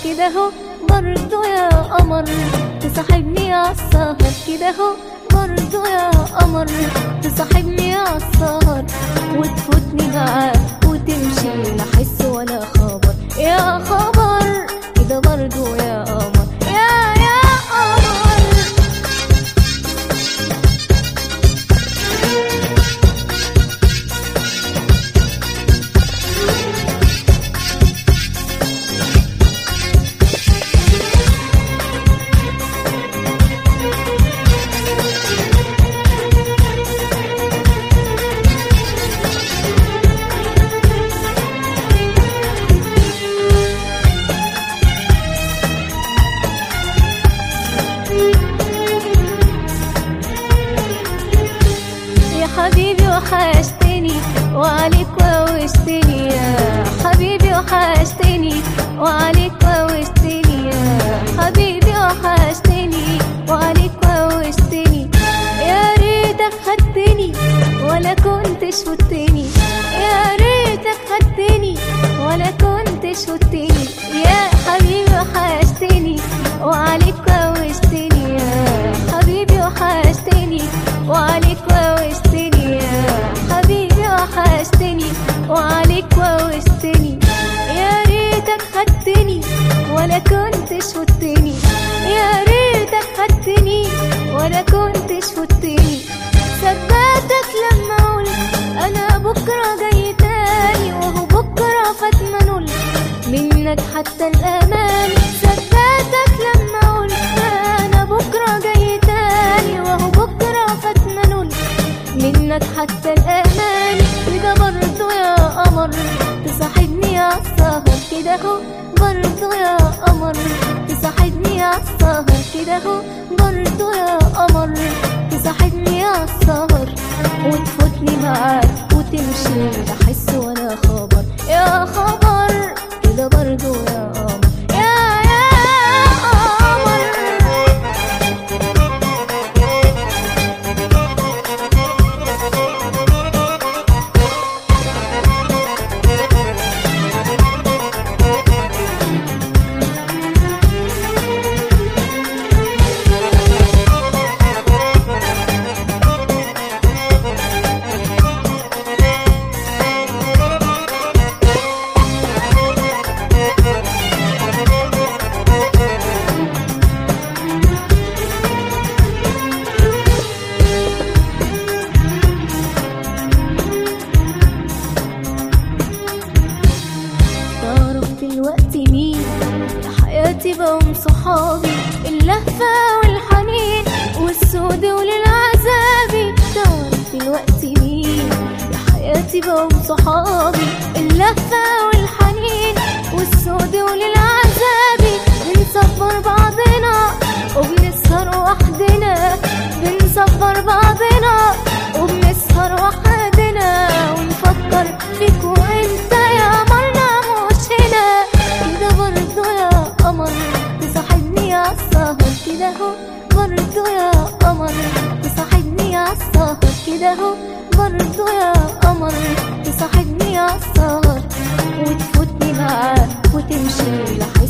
كده هو برضه يا قمر تصاحبني عالسهر كده هو برضه يا قمر تصاحبني عالسهر وتفوتني معاك وتمشي لا حس ولا خبر يا خبر كده برضه يا قمر يا يا قمر يا حبيبي وحشتني وعليك ووشتني يا حبيبي وحشتني وعليك ووشتني يا حبيبي وحشتني وعليك ووشتني يا ريتك خدتني ولا كنتش فتني يا ريتك خدتني ولا كنتش فتني يا حبيبي وحشتني وعليك ووشتني يا حبيبي وحشتني وعليك ووشتني يا حبيبي وحشتني وعليك ووشتني يا ريتك خدتني ولا كنتش فتني يا ريتك خدتني ولا كنتش فتني صدقتك لما قلت انا بكره جاي تاني وهو بكره فات ما نلت منك حتى الامان صدقتك لما قلت انا بكره جاي تاني وهو بكره فات ما نلت منك حتى الامان كده برضه يا قمر تصاحبني عالسهر كده هو برضه يا قمر تصاحبني عالسهر كده هو برضه يا قمر تصاحبني عالسهر وتفوتني معاك وتمشي لا حس ولا خبر يا خبر كده برضه يا قمر يا يا قمر تعرف دلوقتي مين يا حياتي بقوا صحابي اللهفة والحنين والسود وللعذابي تعرف دلوقتي مين يا حياتي بقوا صحابي اللهفة والحنين والسود وللعذابي بنصبر بعضنا وبنسهر وحدنا بنصبر بعضنا وبنسهر وحدنا ونفكر فيك وانت يا قمرنا مش هنا كده برضه يا قمر تصاحبني عالسهر كده هو برضه يا قمر تصاحبني عالسهر كده هو برضه يا قمر تصاحبني عالسهر وتفوتني معاك وتمشي لحد